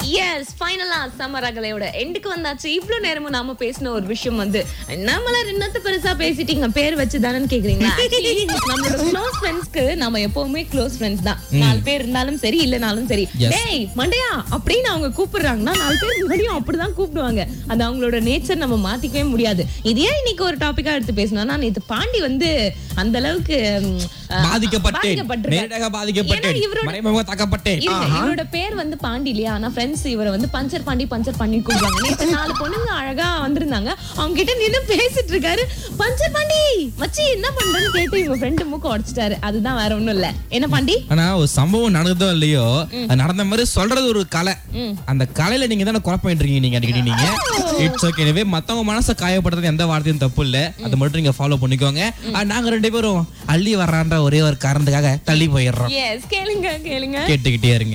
S ஃபைனலா summer அகலையோட எண்டுக்கு வந்தாச்சு இவ்ளோ நேரமும் நாம பேசின ஒரு விஷயம் வந்து நம்மள என்னத்த பெருசா பேசிட்டீங்க பேர் வச்சு தானே கேக்குறீங்களா Actually, நம்மளோட க்ளோஸ் ஃப்ரெண்ட்ஸ்க்கு நம்ம எப்பவுமே க்ளோஸ் ஃப்ரெண்ட்ஸ் தான் நாலு பேர் இருந்தாலும் சரி இல்லனாலும் சரி Yes. டேய் மண்டையா அப்படின்னு அவங்க கூப்பிடுறாங்கன்னா நாலு பேர் முன்னாடியும் அப்படிதான் கூப்பிடுவாங்க அது அவங்களோட நேச்சர் நம்ம மாத்திக்கவே முடியாது இது ஏன் இன்னைக்கு ஒரு டாபிக்கா எடுத்து பேசணும்னா நேத்து பாண்டி வந்து அந்த அளவுக்கு ம், அஹ், பாதிக்கப்பட்டேன் பாதிக்கப்பட்டிருக்காரு. நேரடியாக பாதிக்கப்பட்டேன் ஏன்னா இவரோட மறைமுகமாக தாக்கப்பட்டேன் இருங்க, இவரோட பேர் வந்து பாண்டி இல்லையா ஆனா ஃப்ரெண்ட்ஸ் இவரை வந்து பஞ்சர் பாண்டி பஞ்சர் பண்ணி கூப்பிடுவாங்க நேத்து நாலு பொண்ணுங்க அழகா வந்திருந்தாங்க அவங்க கிட்ட நின்னு பேசிட்டு இருக்காரு பஞ்சர் பாண்டி மச்சி என்ன பண்றேன்னு கேட்டு இவங்க ஃப்ரெண்டு மூக்க உடைச்சிட்டாரு அதுதான் வேற ஒண்ணும் இல்ல என்ன பாண்டி ஆனா ஒரு சம்பவம் நடந்ததோ இல்லையோ அது நடந்த மாதிரி சொல்றது ஒரு கலை அந்த கலையில நீங்க தானே குழப்பம் பண்ணிட்டு இருக்கீங்க நீங்க அடிக்கடி நீங்க இட்ஸ் ஓகே எனவே மத்தவங்க மனசை காயப்படுறது எந்த வார்த்தையும் தப்பு இல்ல அதை மட்டும் நீங்க ஃபாலோ பண்ணிக்கோங்க ஆ, நாங்க ரெண்டு பேரும் அள்ளி வர்றான்ற ஒரே ஒரு காரணத்துக்காக தள்ளி போயிடுறோம் எஸ் கேளுங்க கேளுங்க கேட்டுக்கிட்டே இருங்க